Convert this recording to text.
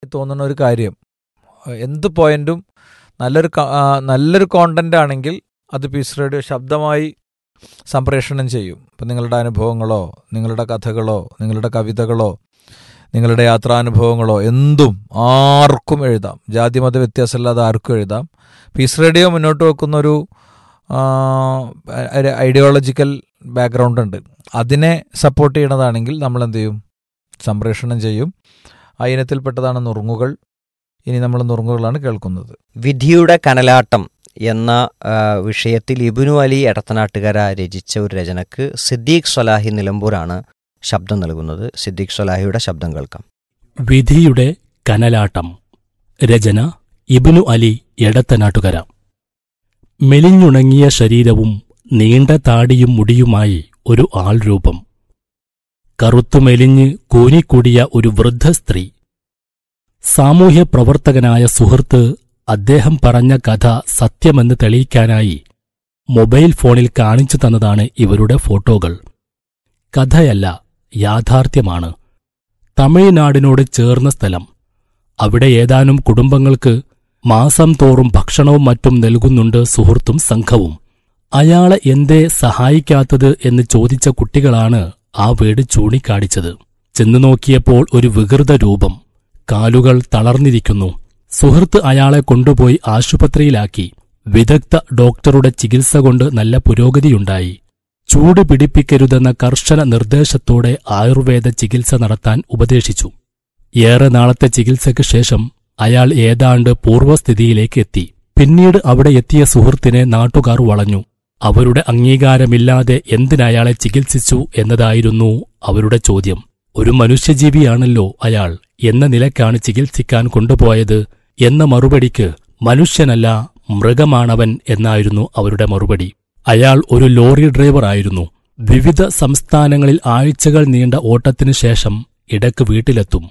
തോന്നുന്ന ഒരു കാര്യം എന്ത് പോയിന്റും നല്ലൊരു ക- ആ, നല്ലൊരു കോണ്ടന്റ് ആണെങ്കിൽ അത് പീസ് റേഡിയോ ശബ്ദമായി സംപ്രേഷണം ചെയ്യും ഇപ്പം നിങ്ങളുടെ അനുഭവങ്ങളോ നിങ്ങളുടെ കഥകളോ നിങ്ങളുടെ കവിതകളോ നിങ്ങളുടെ യാത്രാനുഭവങ്ങളോ എന്തും ആർക്കും എഴുതാം ജാതി മത വ്യത്യാസമില്ലാതെ ആർക്കും എഴുതാം പീസ് റേഡിയോ മുന്നോട്ട് വെക്കുന്ന ഒരു ഐഡിയോളജിക്കൽ ബാക്ക്ഗ്രൗണ്ട് ഉണ്ട് അതിനെ സപ്പോർട്ട് ചെയ്യണതാണെങ്കിൽ നമ്മൾ എന്ത് ചെയ്യും സംപ്രേഷണം ചെയ്യും ആ ഇനത്തിൽപ്പെട്ടതാണ് നുറുങ്ങുകൾ ഇനി നമ്മൾ നുറുങ്ങുകളാണ് കേൾക്കുന്നത് വിധിയുടെ കനലാട്ടം എന്ന ആ, വിഷയത്തിൽ ഇബിനു അലി എടത്തനാട്ടുകര രചിച്ച ഒരു രചനക്ക് സിദ്ദീഖ് സ്വലാഹി നിലമ്പൂരാണ് ശബ്ദം നൽകുന്നത് സിദ്ദീഖ് സ്വലാഹിയുടെ ശബ്ദം കേൾക്കാം വിധിയുടെ കനലാട്ടം രചന ഇബ്നു അലി എടത്തനാട്ടുകര മെലിഞ്ഞുണങ്ങിയ ശരീരവും നീണ്ട താടിയും മുടിയുമായി ഒരു ആൾരൂപം കറുത്തു മെലിഞ്ഞ് കൂനിക്കൂടിയ ഒരു വൃദ്ധ സ്ത്രീ സാമൂഹ്യ പ്രവർത്തകനായ സുഹൃത്ത് അദ്ദേഹം പറഞ്ഞ കഥ സത്യമെന്ന് തെളിയിക്കാനായി മൊബൈൽ ഫോണിൽ കാണിച്ചു തന്നതാണ് ഇവരുടെ ഫോട്ടോകൾ കഥയല്ല യാഥാർത്ഥ്യമാണ് തമിഴ്നാടിനോട് ചേർന്ന സ്ഥലം അവിടെ ഏതാനും കുടുംബങ്ങൾക്ക് മാസം തോറും ഭക്ഷണവും മറ്റും നൽകുന്നുണ്ട് സുഹൃത്തും സംഘവും അയാളെ എന്തേ സഹായിക്കാത്തത് എന്ന് ചോദിച്ച കുട്ടികളാണ് ആ വീട് ചൂണ്ടിക്കാണിച്ചത് ചെന്നു നോക്കിയപ്പോൾ ഒരു വികൃത രൂപം കാലുകൾ തളർന്നിരിക്കുന്നു സുഹൃത്ത് അയാളെ കൊണ്ടുപോയി ആശുപത്രിയിലാക്കി വിദഗ്ധ ഡോക്ടറുടെ ചികിത്സ കൊണ്ട് നല്ല പുരോഗതിയുണ്ടായി ചൂട് പിടിപ്പിക്കരുതെന്ന കർശന നിർദ്ദേശത്തോടെ ആയുർവേദ ചികിത്സ നടത്താൻ ഉപദേശിച്ചു ഏറെ നാളത്തെ ചികിത്സയ്ക്ക് ശേഷം അയാൾ ഏതാണ്ട് പൂർവ്വസ്ഥിതിയിലേക്ക് എത്തി പിന്നീട് അവിടെ എത്തിയ സുഹൃത്തിനെ നാട്ടുകാർ വളഞ്ഞു അവരുടെ അംഗീകാരമില്ലാതെ എന്തിനയാളെ ചികിത്സിച്ചു എന്നതായിരുന്നു അവരുടെ ചോദ്യം ഒരു മനുഷ്യജീവിയാണല്ലോ അയാൾ എന്ന നിലക്കാണ് ചികിത്സിക്കാൻ കൊണ്ടുപോയത് എന്ന മറുപടിക്ക് മനുഷ്യനല്ല മൃഗമാണവൻ എന്നായിരുന്നു അവരുടെ മറുപടി അയാൾ ഒരു ലോറി ഡ്രൈവറായിരുന്നു വിവിധ സംസ്ഥാനങ്ങളിൽ ആഴ്ചകൾ നീണ്ട ഓട്ടത്തിനു ശേഷം ഇടക്ക് വീട്ടിലെത്തും